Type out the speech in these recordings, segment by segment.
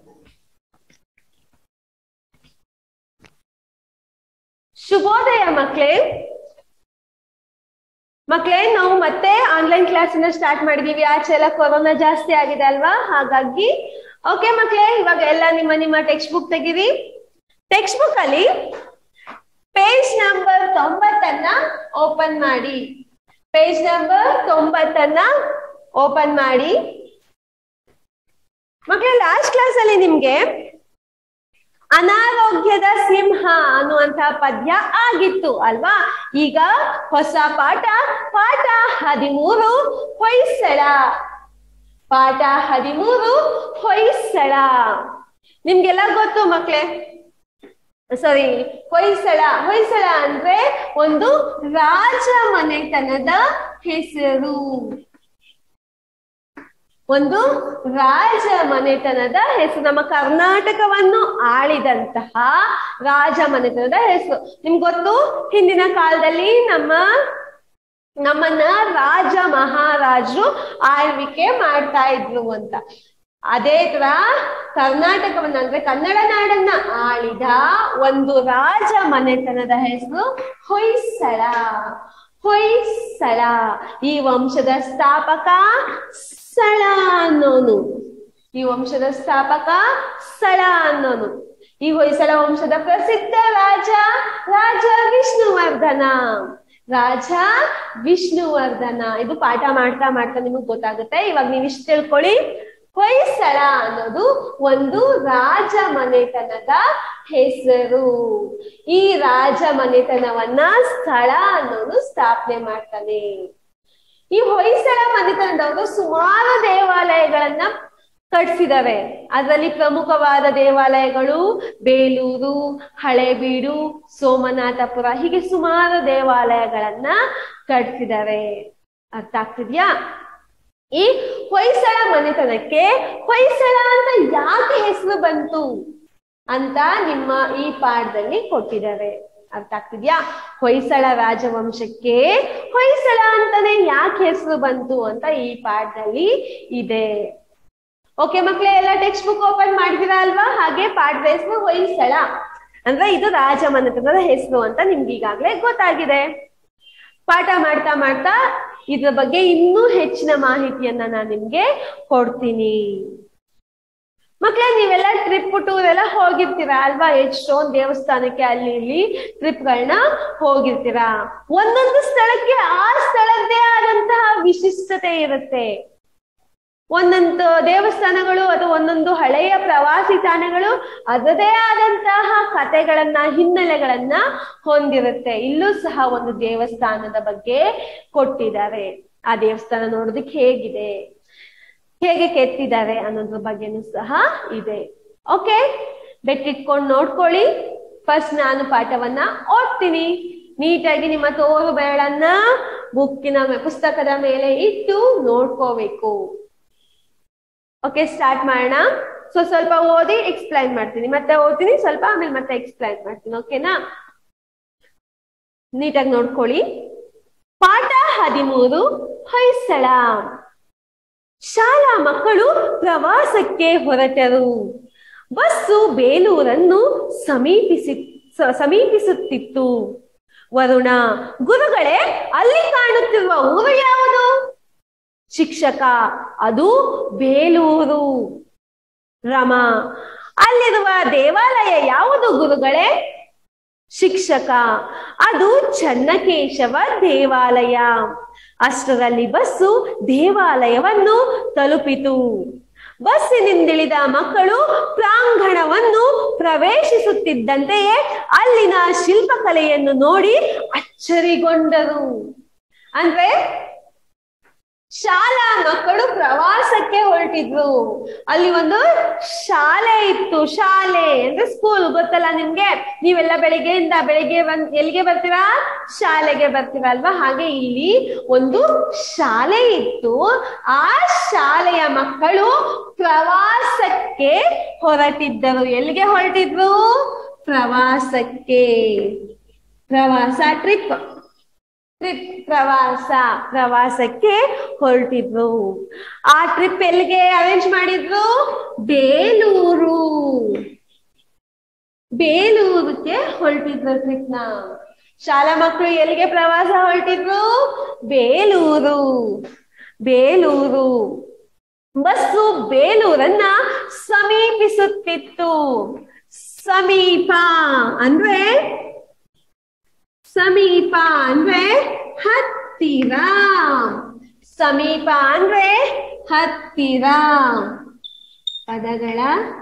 ಶುಭೋದಯ ಮಕ್ಳೇ ಮಕ್ಳೇ ನಾವು ಮತ್ತೆ ಆನ್ಲೈನ್ ಕ್ಲಾಸ್ ಸ್ಟಾರ್ಟ್ ಮಾಡಿದೀವಿ ಆಚೆ ಎಲ್ಲ ಕೊರೋನಾ ಜಾಸ್ತಿ ಆಗಿದೆ ಅಲ್ವಾ ಹಾಗಾಗಿ ಓಕೆ ಮಕ್ಳೇ ಇವಾಗ ಎಲ್ಲ ನಿಮ್ಮ ನಿಮ್ಮ ಟೆಕ್ಸ್ಟ್ ಬುಕ್ ತೆಗಿರಿ ಟೆಕ್ಸ್ಟ್ ಬುಕ್ ಅಲ್ಲಿ ಪೇಜ್ ನಂಬರ್ ತೊಂಬತ್ತನ್ನ ಓಪನ್ ಮಾಡಿ ಪೇಜ್ ನಂಬರ್ ತೊಂಬತ್ತನ್ನ ಓಪನ್ ಮಾಡಿ ಮಕ್ಕಳೇ ಲಾಸ್ಟ್ ಕ್ಲಾಸ್ ಅಲ್ಲಿ ನಿಮ್ಗೆ ಅನಾರೋಗ್ಯದ ಸಿಂಹ ಅನ್ನುವಂತಹ ಪದ್ಯ ಆಗಿತ್ತು ಅಲ್ವಾ ಈಗ ಹೊಸ ಪಾಠ ಪಾಠ ಹದಿಮೂರು ಹೊಯ್ಸಳ ಪಾಠ ಹದಿಮೂರು ಹೊಯ್ಸಳ ನಿಮ್ಗೆಲ್ಲ ಗೊತ್ತು ಮಕ್ಳೇ ಸಾರಿ ಹೊಯ್ಸಳ ಹೊಯ್ಸಳ ಅಂದ್ರೆ ಒಂದು ರಾಜ ಮನೆತನದ ಹೆಸರು ಒಂದು ರಾಜ ಮನೆತನದ ಹೆಸರು ನಮ್ಮ ಕರ್ನಾಟಕವನ್ನು ಆಳಿದಂತಹ ರಾಜ ಮನೆತನದ ಹೆಸರು ನಿಮ್ಗೆ ಗೊತ್ತು ಹಿಂದಿನ ಕಾಲದಲ್ಲಿ ನಮ್ಮ ನಮ್ಮನ್ನ ರಾಜ ಮಹಾರಾಜರು ಆಳ್ವಿಕೆ ಮಾಡ್ತಾ ಇದ್ರು ಅಂತ ಅದೇ ತರ ಕರ್ನಾಟಕವನ್ನ ಅಂದ್ರೆ ಕನ್ನಡ ನಾಡನ್ನ ಆಳಿದ ಒಂದು ರಾಜ ಮನೆತನದ ಹೆಸರು ಹೊಯ್ಸಳ ಹೊಯ್ಸಳ ಈ ವಂಶದ ಸ್ಥಾಪಕ ಸಳ ಅನ್ನೋನು ಈ ವಂಶದ ಸ್ಥಾಪಕ ಸಳ ಅನ್ನೋನು ಈ ಹೊಯ್ಸಳ ವಂಶದ ಪ್ರಸಿದ್ಧ ರಾಜ ರಾಜ ವಿಷ್ಣುವರ್ಧನ ರಾಜ ವಿಷ್ಣುವರ್ಧನ ಇದು ಪಾಠ ಮಾಡ್ತಾ ಮಾಡ್ತಾ ನಿಮಗ್ ಗೊತ್ತಾಗುತ್ತೆ ಇವಾಗ ನೀವು ಇಷ್ಟು ತಿಳ್ಕೊಳ್ಳಿ ಹೊಯ್ಸಳ ಅನ್ನೋದು ಒಂದು ರಾಜ ಮನೆತನದ ಹೆಸರು ಈ ರಾಜ ಮನೆತನವನ್ನ ಸ್ಥಳ ಅನ್ನೋನು ಸ್ಥಾಪನೆ ಮಾಡ್ತಾನೆ ಈ ಹೊಯ್ಸಳ ಮನೆತನದವರು ಸುಮಾರು ದೇವಾಲಯಗಳನ್ನ ಕಟ್ಸಿದಾವೆ ಅದರಲ್ಲಿ ಪ್ರಮುಖವಾದ ದೇವಾಲಯಗಳು ಬೇಲೂರು ಹಳೇಬೀಡು ಸೋಮನಾಥಪುರ ಹೀಗೆ ಸುಮಾರು ದೇವಾಲಯಗಳನ್ನ ಕಟ್ಸಿದಾವೆ ಅರ್ಥ ಆಗ್ತಿದ್ಯಾ ಈ ಹೊಯ್ಸಳ ಮನೆತನಕ್ಕೆ ಹೊಯ್ಸಳ ಅಂತ ಯಾಕೆ ಹೆಸರು ಬಂತು ಅಂತ ನಿಮ್ಮ ಈ ಪಾಠದಲ್ಲಿ ಕೊಟ್ಟಿದ್ದಾರೆ ಅರ್ಥ ಆಗ್ತಿದ್ಯಾ ಹೊಯ್ಸಳ ರಾಜವಂಶಕ್ಕೆ ಹೊಯ್ಸಳ ಅಂತಾನೆ ಯಾಕೆ ಹೆಸರು ಬಂತು ಅಂತ ಈ ಪಾಠದಲ್ಲಿ ಇದೆ ಓಕೆ ಮಕ್ಳೇ ಎಲ್ಲ ಟೆಕ್ಸ್ಟ್ ಬುಕ್ ಓಪನ್ ಮಾಡಿದಿರಾ ಅಲ್ವಾ ಹಾಗೆ ಪಾಠದ ಹೆಸರು ಹೊಯ್ಸಳ ಅಂದ್ರೆ ಇದು ರಾಜ ಮನೆತನದ ಹೆಸರು ಅಂತ ನಿಮ್ಗೆ ಈಗಾಗ್ಲೇ ಗೊತ್ತಾಗಿದೆ ಪಾಠ ಮಾಡ್ತಾ ಮಾಡ್ತಾ ಇದ್ರ ಬಗ್ಗೆ ಇನ್ನೂ ಹೆಚ್ಚಿನ ಮಾಹಿತಿಯನ್ನ ನಾನು ನಿಮ್ಗೆ ಕೊಡ್ತೀನಿ ಮಕ್ಳೇ ನೀವೆಲ್ಲ ಟ್ರಿಪ್ ಟೂರ್ ಎಲ್ಲ ಹೋಗಿರ್ತೀರಾ ಅಲ್ವಾ ಎಷ್ಟೊಂದ್ ದೇವಸ್ಥಾನಕ್ಕೆ ಅಲ್ಲಿ ಇಲ್ಲಿ ಟ್ರಿಪ್ಗಳನ್ನ ಹೋಗಿರ್ತೀರಾ ಒಂದೊಂದು ಸ್ಥಳಕ್ಕೆ ಆ ಸ್ಥಳದ್ದೇ ಆದಂತಹ ವಿಶಿಷ್ಟತೆ ಇರುತ್ತೆ ಒಂದೊಂದು ದೇವಸ್ಥಾನಗಳು ಅಥವಾ ಒಂದೊಂದು ಹಳೆಯ ಪ್ರವಾಸಿ ತಾಣಗಳು ಅದರದೇ ಆದಂತಹ ಕಥೆಗಳನ್ನ ಹಿನ್ನೆಲೆಗಳನ್ನ ಹೊಂದಿರುತ್ತೆ ಇಲ್ಲೂ ಸಹ ಒಂದು ದೇವಸ್ಥಾನದ ಬಗ್ಗೆ ಕೊಟ್ಟಿದ್ದಾರೆ ಆ ದೇವಸ್ಥಾನ ನೋಡೋದಕ್ಕೆ ಹೇಗಿದೆ ಹೇಗೆ ಕೆತ್ತಿದ್ದಾರೆ ಅನ್ನೋದ್ರ ಬಗ್ಗೆನೂ ಸಹ ಇದೆ ಓಕೆ ಬೆಟ್ಟಿಟ್ಕೊಂಡು ನೋಡ್ಕೊಳ್ಳಿ ಫಸ್ಟ್ ನಾನು ಪಾಠವನ್ನ ಓದ್ತೀನಿ ನೀಟಾಗಿ ನಿಮ್ಮ ತೋರು ಬೆರಳನ್ನ ಬುಕ್ಕಿನ ಪುಸ್ತಕದ ಮೇಲೆ ಇಟ್ಟು ನೋಡ್ಕೋಬೇಕು ಓಕೆ ಸ್ಟಾರ್ಟ್ ಮಾಡೋಣ ಸೊ ಸ್ವಲ್ಪ ಓದಿ ಎಕ್ಸ್ಪ್ಲೈನ್ ಮಾಡ್ತೀನಿ ಮತ್ತೆ ಓದ್ತೀನಿ ಸ್ವಲ್ಪ ಆಮೇಲೆ ಮತ್ತೆ ಎಕ್ಸ್ಪ್ಲೈನ್ ಮಾಡ್ತೀನಿ ಓಕೆನಾ ನೀಟಾಗಿ ನೋಡ್ಕೊಳ್ಳಿ ಪಾಠ ಹದಿಮೂರು ಹೊಯ್ಸಳ ಶಾಲಾ ಮಕ್ಕಳು ಪ್ರವಾಸಕ್ಕೆ ಹೊರಟರು ಬಸ್ಸು ಬೇಲೂರನ್ನು ಸಮೀಪಿಸಿ ಸಮೀಪಿಸುತ್ತಿತ್ತು ವರುಣ ಗುರುಗಳೇ ಅಲ್ಲಿ ಕಾಣುತ್ತಿರುವ ಊರು ಯಾವುದು ಶಿಕ್ಷಕ ಅದು ಬೇಲೂರು ರಮ ಅಲ್ಲಿರುವ ದೇವಾಲಯ ಯಾವುದು ಗುರುಗಳೇ ಶಿಕ್ಷಕ ಅದು ಚನ್ನಕೇಶವ ದೇವಾಲಯ ಅಷ್ಟರಲ್ಲಿ ಬಸ್ಸು ದೇವಾಲಯವನ್ನು ತಲುಪಿತು ಬಸ್ಸಿನಿಂದಿಳಿದ ಮಕ್ಕಳು ಪ್ರಾಂಗಣವನ್ನು ಪ್ರವೇಶಿಸುತ್ತಿದ್ದಂತೆಯೇ ಅಲ್ಲಿನ ಶಿಲ್ಪಕಲೆಯನ್ನು ನೋಡಿ ಅಚ್ಚರಿಗೊಂಡರು ಅಂದ್ರೆ ಶಾಲಾ ಮಕ್ಕಳು ಪ್ರವಾಸಕ್ಕೆ ಹೊರಟಿದ್ರು ಅಲ್ಲಿ ಒಂದು ಶಾಲೆ ಇತ್ತು ಶಾಲೆ ಅಂದ್ರೆ ಸ್ಕೂಲ್ ಗೊತ್ತಲ್ಲ ನಿಮ್ಗೆ ನೀವೆಲ್ಲ ಬೆಳಿಗ್ಗೆಯಿಂದ ಬೆಳಿಗ್ಗೆ ಬಂದ್ ಎಲ್ಲಿಗೆ ಬರ್ತೀರಾ ಶಾಲೆಗೆ ಬರ್ತೀರಾ ಅಲ್ವಾ ಹಾಗೆ ಇಲ್ಲಿ ಒಂದು ಶಾಲೆ ಇತ್ತು ಆ ಶಾಲೆಯ ಮಕ್ಕಳು ಪ್ರವಾಸಕ್ಕೆ ಹೊರಟಿದ್ದರು ಎಲ್ಲಿಗೆ ಹೊರಟಿದ್ರು ಪ್ರವಾಸಕ್ಕೆ ಪ್ರವಾಸ ಟ್ರಿಪ್ ಟ್ರಿಪ್ ಪ್ರವಾಸ ಪ್ರವಾಸಕ್ಕೆ ಹೊರಟಿದ್ರು ಆ ಟ್ರಿಪ್ ಎಲ್ಲಿಗೆ ಅರೇಂಜ್ ಮಾಡಿದ್ರು ಬೇಲೂರು ಬೇಲೂರಿಗೆ ಹೊರಟಿದ್ರು ಟ್ರಿಪ್ ನ ಶಾಲಾ ಮಕ್ಕಳು ಎಲ್ಲಿಗೆ ಪ್ರವಾಸ ಹೊರಟಿದ್ರು ಬೇಲೂರು ಬೇಲೂರು ಬಸ್ಸು ಬೇಲೂರನ್ನ ಸಮೀಪಿಸುತ್ತಿತ್ತು ಸಮೀಪ ಅಂದ್ರೆ ಸಮೀಪ ಅಂದ್ರೆ ಹತ್ತಿರ ಸಮೀಪ ಅಂದ್ರೆ ಹತ್ತಿರ ಪದಗಳ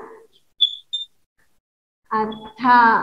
ಅರ್ಥ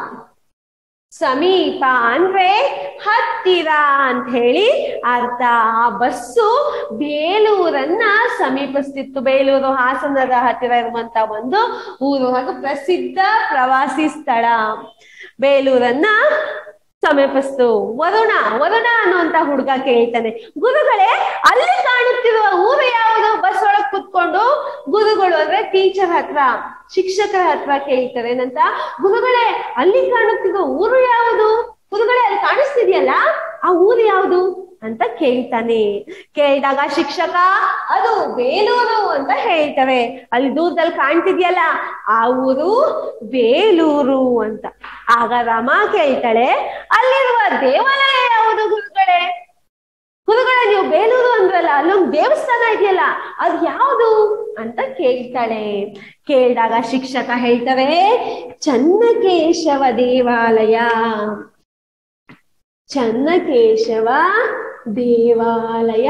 ಸಮೀಪ ಅಂದ್ರೆ ಹತ್ತಿರ ಅಂತ ಹೇಳಿ ಅರ್ಥ ಆ ಬಸ್ಸು ಬೇಲೂರನ್ನ ಸಮೀಪಿಸ್ತಿತ್ತು ಬೇಲೂರು ಹಾಸನದ ಹತ್ತಿರ ಇರುವಂತ ಒಂದು ಊರು ಹಾಗೂ ಪ್ರಸಿದ್ಧ ಪ್ರವಾಸಿ ಸ್ಥಳ ಬೇಲೂರನ್ನ ಸಮೀಪಿಸ್ತು ವರುಣ ವರುಣ ಅನ್ನುವಂತ ಹುಡುಗ ಕೇಳ್ತಾನೆ ಗುರುಗಳೇ ಅಲ್ಲಿ ಕಾಣುತ್ತಿರುವ ಊರು ಯಾವುದು ಬಸ್ ಒಳಗ್ ಕುತ್ಕೊಂಡು ಗುರುಗಳು ಅಂದ್ರೆ ಟೀಚರ್ ಹತ್ರ ಶಿಕ್ಷಕರ ಹತ್ರ ಕೇಳ್ತಾರೆ ಏನಂತ ಗುರುಗಳೇ ಅಲ್ಲಿ ಕಾಣುತ್ತಿರುವ ಊರು ಯಾವುದು ಗುರುಗಳೇ ಅಲ್ಲಿ ಕಾಣಿಸ್ತಿದ್ಯಲ್ಲ ಆ ಊರು ಯಾವುದು ಅಂತ ಕೇಳ್ತಾನೆ ಕೇಳಿದಾಗ ಶಿಕ್ಷಕ ಅದು ಬೇಲೂರು ಅಂತ ಹೇಳ್ತಾರೆ ಅಲ್ಲಿ ದೂರದಲ್ಲಿ ಕಾಣ್ತಿದ್ಯಲ್ಲ ಆ ಊರು ಬೇಲೂರು ಅಂತ ಆಗ ರಮ ಕೇಳ್ತಾಳೆ ಅಲ್ಲಿರುವ ದೇವಾಲಯ ಯಾವುದು ಗುರುಗಳೇ ಗುರುಗಳೇ ನೀವು ಬೇಲೂರು ಅಂದ್ರಲ್ಲ ಅಲ್ಲೊಂದು ದೇವಸ್ಥಾನ ಇದೆಯಲ್ಲ ಅದು ಯಾವುದು ಅಂತ ಕೇಳ್ತಾಳೆ ಕೇಳಿದಾಗ ಶಿಕ್ಷಕ ಹೇಳ್ತಾರೆ ಚನ್ನಕೇಶವ ದೇವಾಲಯ ಚನ್ನಕೇಶವ ದೇವಾಲಯ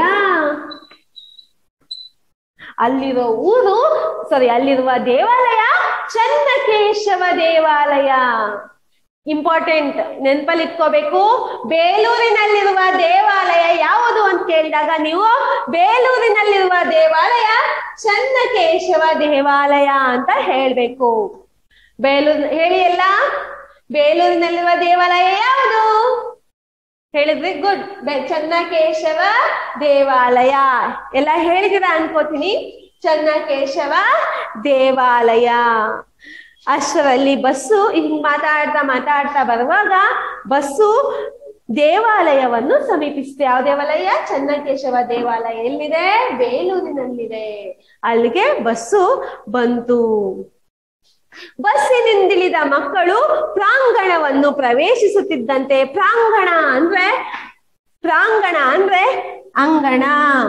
ಅಲ್ಲಿರೋ ಊರು ಸಾರಿ ಅಲ್ಲಿರುವ ದೇವಾಲಯ ಚನ್ನಕೇಶವ ದೇವಾಲಯ ಇಂಪಾರ್ಟೆಂಟ್ ನೆನಪಲ್ಲಿ ಇಟ್ಕೋಬೇಕು ಬೇಲೂರಿನಲ್ಲಿರುವ ದೇವಾಲಯ ಯಾವುದು ಅಂತ ಕೇಳಿದಾಗ ನೀವು ಬೇಲೂರಿನಲ್ಲಿರುವ ದೇವಾಲಯ ಚನ್ನಕೇಶವ ದೇವಾಲಯ ಅಂತ ಹೇಳ್ಬೇಕು ಬೇಲೂರು ಹೇಳಿ ಎಲ್ಲ ಬೇಲೂರಿನಲ್ಲಿರುವ ದೇವಾಲಯ ಯಾವುದು ಹೇಳಿದ್ರಿ ಗುಡ್ ಚನ್ನಕೇಶವ ದೇವಾಲಯ ಎಲ್ಲ ಹೇಳಿದಿರ ಅನ್ಕೋತೀನಿ ಚನ್ನಕೇಶವ ದೇವಾಲಯ ಅಷ್ಟರಲ್ಲಿ ಬಸ್ಸು ಹಿಂಗ್ ಮಾತಾಡ್ತಾ ಮಾತಾಡ್ತಾ ಬರುವಾಗ ಬಸ್ಸು ದೇವಾಲಯವನ್ನು ಸಮೀಪಿಸಿದೆ ಯಾವ ದೇವಾಲಯ ಚನ್ನಕೇಶವ ದೇವಾಲಯ ಎಲ್ಲಿದೆ ಬೇಲೂರಿನಲ್ಲಿದೆ ಅಲ್ಲಿಗೆ ಬಸ್ಸು ಬಂತು ಬಸ್ಸಿನಿಂದಿಳಿದ ಮಕ್ಕಳು ಪ್ರಾಂಗಣವನ್ನು ಪ್ರವೇಶಿಸುತ್ತಿದ್ದಂತೆ ಪ್ರಾಂಗಣ ಅಂದ್ರೆ ಪ್ರಾಂಗಣ ಅಂದ್ರೆ ಅಂಗಣ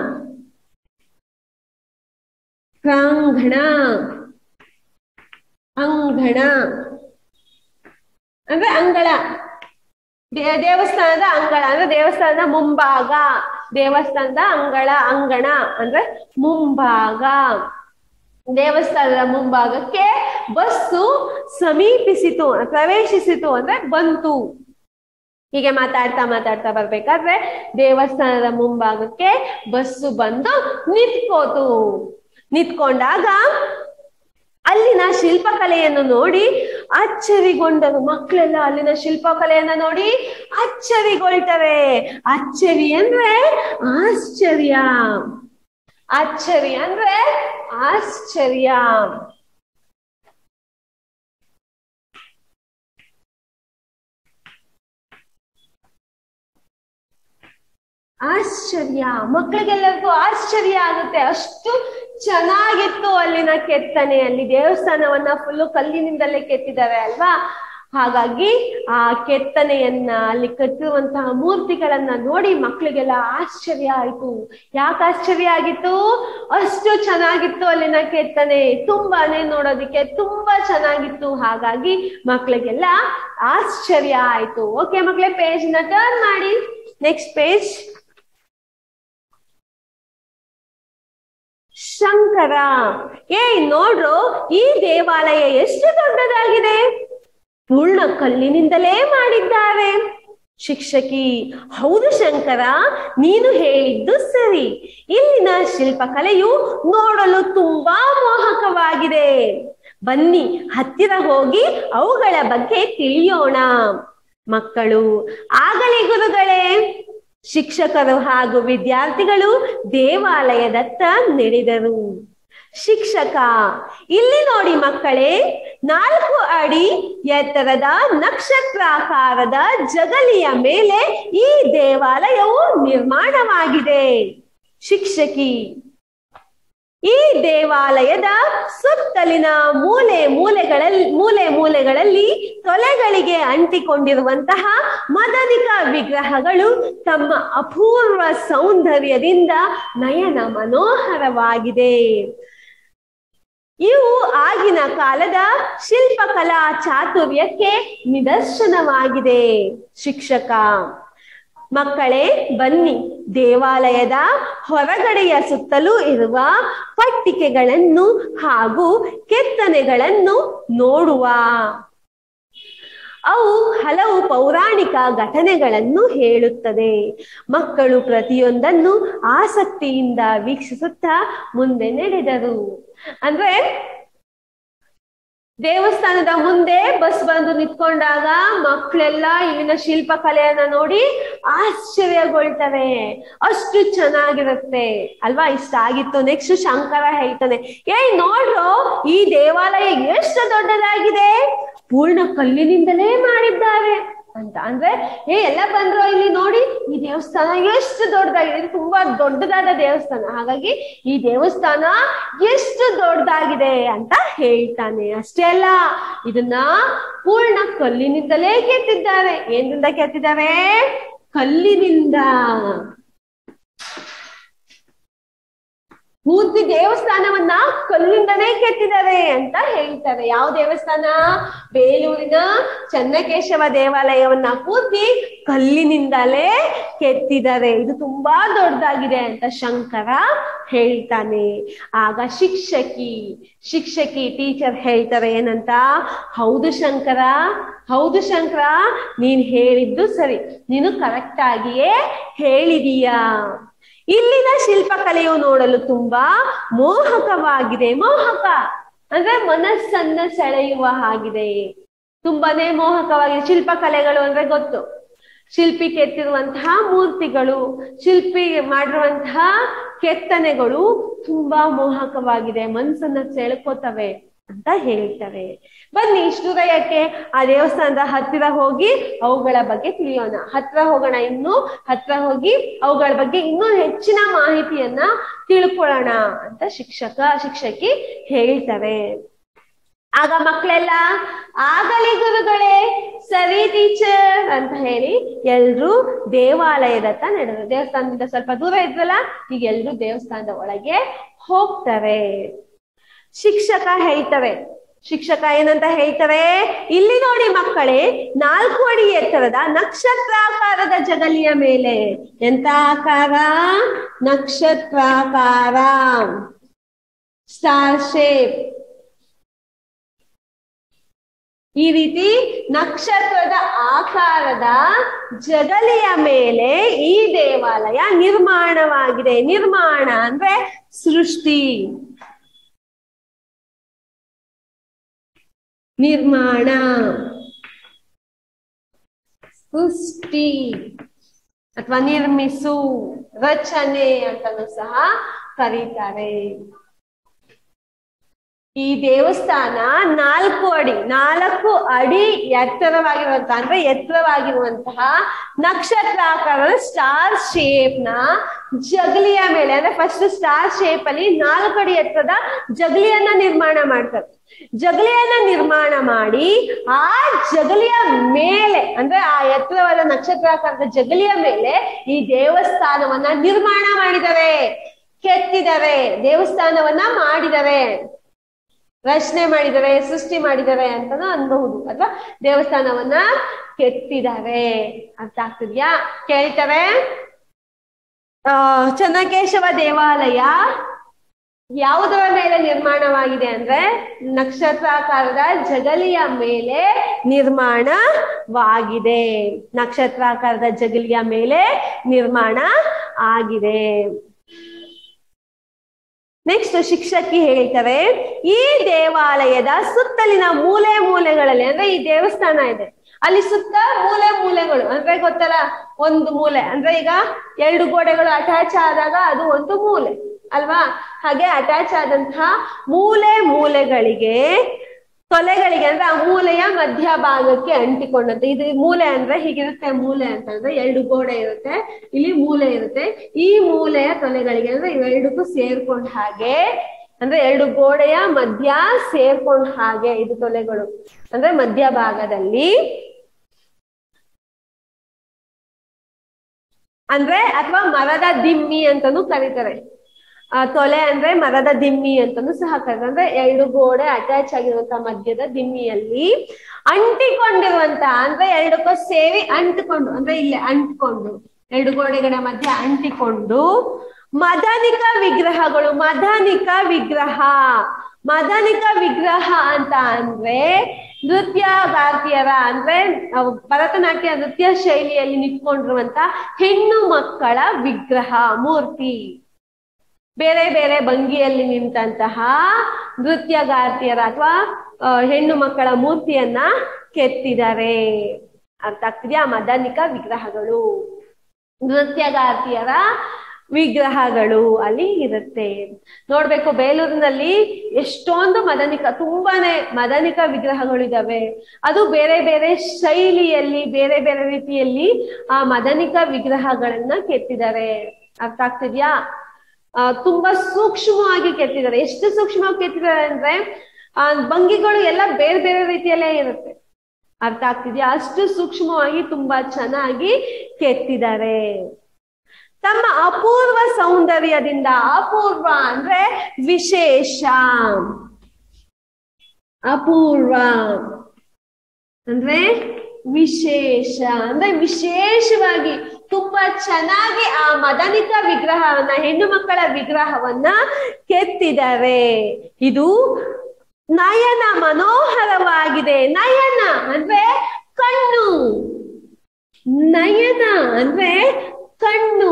ಪ್ರಾಂಗಣ ಅಂಗಣ ಅಂದ್ರೆ ಅಂಗಳ ದೇ- ದೇವಸ್ಥಾನದ ಅಂಗಳ ಅಂದ್ರೆ ದೇವಸ್ಥಾನದ ಮುಂಭಾಗ ದೇವಸ್ಥಾನದ ಅಂಗಳ ಅಂಗಣ ಅಂದ್ರೆ ಮುಂಭಾಗ ದೇವಸ್ಥಾನದ ಮುಂಭಾಗಕ್ಕೆ ಬಸ್ಸು ಸಮೀಪಿಸಿತು ಪ್ರವೇಶಿಸಿತು ಅಂದ್ರೆ ಬಂತು ಹೀಗೆ ಮಾತಾಡ್ತಾ ಮಾತಾಡ್ತಾ ಬರ್ಬೇಕಾದ್ರೆ ದೇವಸ್ಥಾನದ ಮುಂಭಾಗಕ್ಕೆ ಬಸ್ಸು ಬಂದು ನಿಂತ್ಕೋತು ನಿಂತ್ಕೊಂಡಾಗ ಅಲ್ಲಿನ ಶಿಲ್ಪಕಲೆಯನ್ನು ನೋಡಿ ಅಚ್ಚರಿಗೊಂಡರು ಮಕ್ಕಳೆಲ್ಲ ಅಲ್ಲಿನ ಶಿಲ್ಪಕಲೆಯನ್ನ ನೋಡಿ ಅಚ್ಚರಿಗೊಳ್ತಾರೆ ಅಚ್ಚರಿ ಅಂದ್ರೆ ಆಶ್ಚರ್ಯ ಅಚ್ಚರಿ ಅಂದ್ರೆ ಆಶ್ಚರ್ಯ ಆಶ್ಚರ್ಯ ಮಕ್ಕಳಿಗೆಲ್ಲರಿಗೂ ಆಶ್ಚರ್ಯ ಆಗುತ್ತೆ ಅಷ್ಟು ಚೆನ್ನಾಗಿತ್ತು ಅಲ್ಲಿನ ಕೆತ್ತನೆ ಅಲ್ಲಿ ದೇವಸ್ಥಾನವನ್ನ ಫುಲ್ಲು ಕಲ್ಲಿನಿಂದಲೇ ಕೆತ್ತಿದ್ದಾರೆ ಅಲ್ವಾ ಹಾಗಾಗಿ ಆ ಕೆತ್ತನೆಯನ್ನ ಅಲ್ಲಿ ಕಟ್ಟಿರುವಂತಹ ಮೂರ್ತಿಗಳನ್ನ ನೋಡಿ ಮಕ್ಕಳಿಗೆಲ್ಲ ಆಶ್ಚರ್ಯ ಆಯ್ತು ಯಾಕೆ ಆಶ್ಚರ್ಯ ಆಗಿತ್ತು ಅಷ್ಟು ಚೆನ್ನಾಗಿತ್ತು ಅಲ್ಲಿನ ಕೆತ್ತನೆ ತುಂಬಾನೇ ನೋಡೋದಿಕ್ಕೆ ತುಂಬಾ ಚೆನ್ನಾಗಿತ್ತು ಹಾಗಾಗಿ ಮಕ್ಕಳಿಗೆಲ್ಲ ಆಶ್ಚರ್ಯ ಆಯ್ತು ಓಕೆ ಮಕ್ಕಳೇ ಪೇಜ್ ನ ಟರ್ನ್ ಮಾಡಿ ನೆಕ್ಸ್ಟ್ ಪೇಜ್ ಶಂಕರ ಏಯ್ ನೋಡ್ರು ಈ ದೇವಾಲಯ ಎಷ್ಟು ದೊಡ್ಡದಾಗಿದೆ ಪೂರ್ಣ ಕಲ್ಲಿನಿಂದಲೇ ಮಾಡಿದ್ದಾರೆ ಶಿಕ್ಷಕಿ ಹೌದು ಶಂಕರ ನೀನು ಹೇಳಿದ್ದು ಸರಿ ಇಲ್ಲಿನ ಶಿಲ್ಪಕಲೆಯು ನೋಡಲು ತುಂಬಾ ಮೋಹಕವಾಗಿದೆ ಬನ್ನಿ ಹತ್ತಿರ ಹೋಗಿ ಅವುಗಳ ಬಗ್ಗೆ ತಿಳಿಯೋಣ ಮಕ್ಕಳು ಆಗಲಿ ಗುರುಗಳೇ ಶಿಕ್ಷಕರು ಹಾಗೂ ವಿದ್ಯಾರ್ಥಿಗಳು ದೇವಾಲಯದತ್ತ ನಡೆದರು ಶಿಕ್ಷಕ ಇಲ್ಲಿ ನೋಡಿ ಮಕ್ಕಳೇ ನಾಲ್ಕು ಅಡಿ ಎತ್ತರದ ನಕ್ಷತ್ರಾಕಾರದ ಜಗಲಿಯ ಮೇಲೆ ಈ ದೇವಾಲಯವು ನಿರ್ಮಾಣವಾಗಿದೆ ಶಿಕ್ಷಕಿ ಈ ದೇವಾಲಯದ ಸುತ್ತಲಿನ ಮೂಲೆ ಮೂಲೆಗಳಲ್ಲಿ ಮೂಲೆ ಮೂಲೆಗಳಲ್ಲಿ ತೊಲೆಗಳಿಗೆ ಅಂಟಿಕೊಂಡಿರುವಂತಹ ಮದನಿಕ ವಿಗ್ರಹಗಳು ತಮ್ಮ ಅಪೂರ್ವ ಸೌಂದರ್ಯದಿಂದ ನಯನ ಮನೋಹರವಾಗಿದೆ ಇವು ಆಗಿನ ಕಾಲದ ಶಿಲ್ಪಕಲಾ ಚಾತುರ್ಯಕ್ಕೆ ನಿದರ್ಶನವಾಗಿದೆ ಶಿಕ್ಷಕ ಮಕ್ಕಳೇ ಬನ್ನಿ ದೇವಾಲಯದ ಹೊರಗಡೆಯ ಸುತ್ತಲೂ ಇರುವ ಪಟ್ಟಿಕೆಗಳನ್ನು ಹಾಗೂ ಕೆತ್ತನೆಗಳನ್ನು ನೋಡುವ ಅವು ಹಲವು ಪೌರಾಣಿಕ ಘಟನೆಗಳನ್ನು ಹೇಳುತ್ತದೆ ಮಕ್ಕಳು ಪ್ರತಿಯೊಂದನ್ನು ಆಸಕ್ತಿಯಿಂದ ವೀಕ್ಷಿಸುತ್ತಾ ಮುಂದೆ ನಡೆದರು ಅಂದ್ರೆ ದೇವಸ್ಥಾನದ ಮುಂದೆ ಬಸ್ ಬಂದು ನಿಂತ್ಕೊಂಡಾಗ ಮಕ್ಕಳೆಲ್ಲ ಇಲ್ಲಿನ ಶಿಲ್ಪಕಲೆಯನ್ನ ನೋಡಿ ಆಶ್ಚರ್ಯಗೊಳ್ತಾರೆ ಅಷ್ಟು ಚೆನ್ನಾಗಿರುತ್ತೆ ಅಲ್ವಾ ಇಷ್ಟ ಆಗಿತ್ತು ನೆಕ್ಸ್ಟ್ ಶಂಕರ ಹೇಳ್ತಾನೆ ಏಯ್ ನೋಡ್ರು ಈ ದೇವಾಲಯ ಎಷ್ಟು ದೊಡ್ಡದಾಗಿದೆ ಪೂರ್ಣ ಕಲ್ಲಿನಿಂದಲೇ ಮಾಡಿದ್ದಾರೆ ಅಂತ ಅಂದ್ರೆ ಏ ಎಲ್ಲ ಬಂದ್ರು ಇಲ್ಲಿ ನೋಡಿ ಈ ದೇವಸ್ಥಾನ ಎಷ್ಟು ದೊಡ್ಡದಾಗಿದೆ ಇದು ತುಂಬಾ ದೊಡ್ಡದಾದ ದೇವಸ್ಥಾನ ಹಾಗಾಗಿ ಈ ದೇವಸ್ಥಾನ ಎಷ್ಟು ದೊಡ್ಡದಾಗಿದೆ ಅಂತ ಹೇಳ್ತಾನೆ ಅಷ್ಟೇ ಅಲ್ಲ ಇದನ್ನ ಪೂರ್ಣ ಕಲ್ಲಿನಿಂದಲೇ ಕೆತ್ತಿದ್ದಾರೆ ಏನಿಂದ ಕೆತ್ತಿದ್ದಾರೆ ಕಲ್ಲಿನಿಂದ ಪೂರ್ತಿ ದೇವಸ್ಥಾನವನ್ನ ಕಲ್ಲಿಂದನೇ ಕೆತ್ತಿದ್ದಾರೆ ಅಂತ ಹೇಳ್ತಾರೆ ಯಾವ ದೇವಸ್ಥಾನ ಬೇಲೂರಿನ ಚನ್ನಕೇಶವ ದೇವಾಲಯವನ್ನ ಪೂರ್ತಿ ಕಲ್ಲಿನಿಂದಲೇ ಕೆತ್ತಿದ್ದಾರೆ ಇದು ತುಂಬಾ ದೊಡ್ಡದಾಗಿದೆ ಅಂತ ಶಂಕರ ಹೇಳ್ತಾನೆ ಆಗ ಶಿಕ್ಷಕಿ ಶಿಕ್ಷಕಿ ಟೀಚರ್ ಹೇಳ್ತಾರೆ ಏನಂತ ಹೌದು ಶಂಕರ ಹೌದು ಶಂಕರ ನೀನ್ ಹೇಳಿದ್ದು ಸರಿ ನೀನು ಕರೆಕ್ಟ್ ಆಗಿಯೇ ಹೇಳಿದೀಯಾ ಇಲ್ಲಿನ ಶಿಲ್ಪಕಲೆಯು ನೋಡಲು ತುಂಬಾ ಮೋಹಕವಾಗಿದೆ ಮೋಹಕ ಅಂದ್ರೆ ಮನಸ್ಸನ್ನ ಸೆಳೆಯುವ ಹಾಗಿದೆ ತುಂಬಾನೇ ಮೋಹಕವಾಗಿದೆ ಶಿಲ್ಪಕಲೆಗಳು ಅಂದ್ರೆ ಗೊತ್ತು ಶಿಲ್ಪಿ ಕೆತ್ತಿರುವಂತಹ ಮೂರ್ತಿಗಳು ಶಿಲ್ಪಿ ಮಾಡಿರುವಂತಹ ಕೆತ್ತನೆಗಳು ತುಂಬಾ ಮೋಹಕವಾಗಿದೆ ಮನಸ್ಸನ್ನ ಸೆಳ್ಕೋತವೆ ಅಂತ ಹೇಳ್ತಾರೆ ಬನ್ನಿ ಇಷ್ಟುದಯಕ್ಕೆ ಆ ದೇವಸ್ಥಾನದ ಹತ್ತಿರ ಹೋಗಿ ಅವುಗಳ ಬಗ್ಗೆ ತಿಳಿಯೋಣ ಹತ್ರ ಹೋಗೋಣ ಇನ್ನು ಹತ್ರ ಹೋಗಿ ಅವುಗಳ ಬಗ್ಗೆ ಇನ್ನೂ ಹೆಚ್ಚಿನ ಮಾಹಿತಿಯನ್ನ ತಿಳ್ಕೊಳ್ಳೋಣ ಅಂತ ಶಿಕ್ಷಕ ಶಿಕ್ಷಕಿ ಹೇಳ್ತಾರೆ ಆಗ ಮಕ್ಕಳೆಲ್ಲ ಆಗಲಿ ಗುರುಗಳೇ ಸರಿ ಟೀಚರ್ ಅಂತ ಹೇಳಿ ಎಲ್ರು ದೇವಾಲಯದ ಹತ್ರ ನಡೆದ್ರು ದೇವಸ್ಥಾನದಿಂದ ಸ್ವಲ್ಪ ದೂರ ಇದ್ರಲ್ಲ ಈಗ ಎಲ್ರು ದೇವಸ್ಥಾನದ ಒಳಗೆ ಹೋಗ್ತಾರೆ ಶಿಕ್ಷಕ ಹೇಳ್ತಾರೆ ಶಿಕ್ಷಕ ಏನಂತ ಹೇಳ್ತಾರೆ ಇಲ್ಲಿ ನೋಡಿ ಮಕ್ಕಳೇ ನಾಲ್ಕು ಅಡಿ ಎತ್ತರದ ನಕ್ಷತ್ರಾಕಾರದ ಜಗಲಿಯ ಮೇಲೆ ಎಂತ ಆಕಾರ ನಕ್ಷತ್ರಾಕಾರ ಸ್ಟಾರ್ ಶೇಪ್ ಈ ರೀತಿ ನಕ್ಷತ್ರದ ಆಕಾರದ ಜಗಲಿಯ ಮೇಲೆ ಈ ದೇವಾಲಯ ನಿರ್ಮಾಣವಾಗಿದೆ ನಿರ್ಮಾಣ ಅಂದ್ರೆ ಸೃಷ್ಟಿ ನಿರ್ಮಾಣ ಸೃಷ್ಟಿ ಅಥವಾ ನಿರ್ಮಿಸು ರಚನೆ ಅಂತಲೂ ಸಹ ಕರೀತಾರೆ ಈ ದೇವಸ್ಥಾನ ನಾಲ್ಕು ಅಡಿ ನಾಲ್ಕು ಅಡಿ ಎತ್ತರವಾಗಿರುವಂತಹ ಅಂದ್ರೆ ಎತ್ತರವಾಗಿರುವಂತಹ ನಕ್ಷತ್ರಾಕಾರದ ಸ್ಟಾರ್ ಶೇಪ್ ನ ಜಗಲಿಯ ಮೇಲೆ ಅಂದ್ರೆ ಫಸ್ಟ್ ಸ್ಟಾರ್ ಶೇಪ್ ಅಲ್ಲಿ ನಾಲ್ಕು ಅಡಿ ಎತ್ತರದ ಜಗಲಿಯನ್ನ ನಿರ್ಮಾಣ ಮಾಡ್ತಾರೆ ಜಗಲಿಯನ್ನ ನಿರ್ಮಾಣ ಮಾಡಿ ಆ ಜಗಲಿಯ ಮೇಲೆ ಅಂದ್ರೆ ಆ ಎತ್ತರವಾದ ನಕ್ಷತ್ರಾಕಾರದ ಜಗಲಿಯ ಮೇಲೆ ಈ ದೇವಸ್ಥಾನವನ್ನ ನಿರ್ಮಾಣ ಮಾಡಿದ್ದಾರೆ ಕೆತ್ತಿದ್ದಾರೆ ದೇವಸ್ಥಾನವನ್ನ ಮಾಡಿದ್ದಾರೆ ರಚನೆ ಮಾಡಿದ್ದಾರೆ ಸೃಷ್ಟಿ ಮಾಡಿದ್ದಾರೆ ಅಂತಾನು ಅನ್ಬಹುದು ಅಥವಾ ದೇವಸ್ಥಾನವನ್ನ ಕೆತ್ತಿದ್ದಾರೆ ಅರ್ಥ ಆಗ್ತಿದ್ಯಾ ಕೇಳ್ತಾರೆ ಆ ಚನ್ನಕೇಶವ ದೇವಾಲಯ ಯಾವುದರ ಮೇಲೆ ನಿರ್ಮಾಣವಾಗಿದೆ ಅಂದ್ರೆ ನಕ್ಷತ್ರಾಕಾರದ ಜಗಲಿಯ ಮೇಲೆ ನಿರ್ಮಾಣವಾಗಿದೆ ನಕ್ಷತ್ರಾಕಾರದ ಜಗಲಿಯ ಮೇಲೆ ನಿರ್ಮಾಣ ಆಗಿದೆ ನೆಕ್ಸ್ಟ್ ಶಿಕ್ಷಕಿ ಹೇಳ್ತಾರೆ ಈ ದೇವಾಲಯದ ಸುತ್ತಲಿನ ಮೂಲೆ ಮೂಲೆಗಳಲ್ಲಿ ಅಂದ್ರೆ ಈ ದೇವಸ್ಥಾನ ಇದೆ ಅಲ್ಲಿ ಸುತ್ತ ಮೂಲೆ ಮೂಲೆಗಳು ಅಂದ್ರೆ ಗೊತ್ತಲ್ಲ ಒಂದು ಮೂಲೆ ಅಂದ್ರೆ ಈಗ ಎರಡು ಗೋಡೆಗಳು ಅಟ್ಯಾಚ್ ಆದಾಗ ಅದು ಒಂದು ಮೂಲೆ ಅಲ್ವಾ ಹಾಗೆ ಅಟ್ಯಾಚ್ ಆದಂತಹ ಮೂಲೆ ಮೂಲೆಗಳಿಗೆ ತೊಲೆಗಳಿಗೆ ಅಂದ್ರೆ ಆ ಮೂಲೆಯ ಮಧ್ಯಭಾಗಕ್ಕೆ ಅಂಟಿಕೊಂಡಂತೆ ಇದು ಮೂಲೆ ಅಂದ್ರೆ ಹೀಗಿರುತ್ತೆ ಮೂಲೆ ಅಂತಂದ್ರೆ ಎರಡು ಗೋಡೆ ಇರುತ್ತೆ ಇಲ್ಲಿ ಮೂಲೆ ಇರುತ್ತೆ ಈ ಮೂಲೆಯ ತೊಲೆಗಳಿಗೆ ಅಂದ್ರೆ ಇವೆರಡಕ್ಕೂ ಸೇರ್ಕೊಂಡ್ ಹಾಗೆ ಅಂದ್ರೆ ಎರಡು ಗೋಡೆಯ ಮಧ್ಯ ಸೇರ್ಕೊಂಡ್ ಹಾಗೆ ಇದು ತೊಲೆಗಳು ಅಂದ್ರೆ ಮಧ್ಯಭಾಗದಲ್ಲಿ ಅಂದ್ರೆ ಅಥವಾ ಮರದ ದಿಮ್ಮಿ ಅಂತಾನು ಕರೀತಾರೆ ಆ ತೊಲೆ ಅಂದ್ರೆ ಮರದ ದಿಮ್ಮಿ ಅಂತಾನು ಸಹ ಕರೀತಾರೆ ಅಂದ್ರೆ ಎರಡು ಗೋಡೆ ಅಟ್ಯಾಚ್ ಆಗಿರುವಂತ ಮಧ್ಯದ ದಿಮ್ಮಿಯಲ್ಲಿ ಅಂಟಿಕೊಂಡಿರುವಂತ ಅಂದ್ರೆ ಎರಡಕ್ಕೂ ಸೇರಿ ಅಂಟಿಕೊಂಡು ಅಂದ್ರೆ ಇಲ್ಲಿ ಅಂಟ್ಕೊಂಡು ಎರಡು ಗೋಡೆಗಳ ಮಧ್ಯೆ ಅಂಟಿಕೊಂಡು ಮದನಿಕ ವಿಗ್ರಹಗಳು ಮದನಿಕ ವಿಗ್ರಹ ಮದನಿಕ ವಿಗ್ರಹ ಅಂತ ಅಂದ್ರೆ ನೃತ್ಯಗಾರ್ತಿಯರ ಅಂದ್ರೆ ಅವು ಭರತನಾಟ್ಯ ನೃತ್ಯ ಶೈಲಿಯಲ್ಲಿ ನಿಂತ್ಕೊಂಡಿರುವಂತ ಹೆಣ್ಣು ಮಕ್ಕಳ ವಿಗ್ರಹ ಮೂರ್ತಿ ಬೇರೆ ಬೇರೆ ಭಂಗಿಯಲ್ಲಿ ನಿಂತಹ ನೃತ್ಯಗಾರ್ತಿಯರ ಅಥವಾ ಹೆಣ್ಣು ಮಕ್ಕಳ ಮೂರ್ತಿಯನ್ನ ಕೆತ್ತಿದ್ದಾರೆ ಅರ್ಥ ಆಗ್ತಿದ್ಯಾ ಮದನಿಕ ವಿಗ್ರಹಗಳು ನೃತ್ಯಗಾರ್ತಿಯರ ವಿಗ್ರಹಗಳು ಅಲ್ಲಿ ಇರುತ್ತೆ ನೋಡ್ಬೇಕು ಬೇಲೂರಿನಲ್ಲಿ ಎಷ್ಟೊಂದು ಮದನಿಕ ತುಂಬಾನೇ ಮದನಿಕ ವಿಗ್ರಹಗಳು ಇದಾವೆ ಅದು ಬೇರೆ ಬೇರೆ ಶೈಲಿಯಲ್ಲಿ ಬೇರೆ ಬೇರೆ ರೀತಿಯಲ್ಲಿ ಆ ಮದನಿಕ ವಿಗ್ರಹಗಳನ್ನ ಕೆತ್ತಿದ್ದಾರೆ ಅರ್ಥ ಆಗ್ತಿದ್ಯಾ ಆ ತುಂಬಾ ಸೂಕ್ಷ್ಮವಾಗಿ ಕೆತ್ತಿದ್ದಾರೆ ಎಷ್ಟು ಸೂಕ್ಷ್ಮವಾಗಿ ಕೆತ್ತಿದ್ದಾರೆ ಅಂದ್ರೆ ಆ ಭಂಗಿಗಳು ಎಲ್ಲ ಬೇರೆ ಬೇರೆ ರೀತಿಯಲ್ಲೇ ಇರುತ್ತೆ ಅರ್ಥ ಆಗ್ತಿದ್ಯಾ ಅಷ್ಟು ಸೂಕ್ಷ್ಮವಾಗಿ ತುಂಬಾ ಚೆನ್ನಾಗಿ ಕೆತ್ತಿದ್ದಾರೆ ತಮ್ಮ ಅಪೂರ್ವ ಸೌಂದರ್ಯದಿಂದ ಅಪೂರ್ವ ಅಂದ್ರೆ ವಿಶೇಷ ಅಪೂರ್ವ ಅಂದ್ರೆ ವಿಶೇಷ ಅಂದ್ರೆ ವಿಶೇಷವಾಗಿ ತುಂಬಾ ಚೆನ್ನಾಗಿ ಆ ಮದನಿಕ ವಿಗ್ರಹವನ್ನ ಹೆಣ್ಣು ಮಕ್ಕಳ ವಿಗ್ರಹವನ್ನ ಕೆತ್ತಿದ್ದಾರೆ ಇದು ನಯನ ಮನೋಹರವಾಗಿದೆ ನಯನ ಅಂದ್ರೆ ಕಣ್ಣು ನಯನ ಅಂದ್ರೆ ಕಣ್ಣು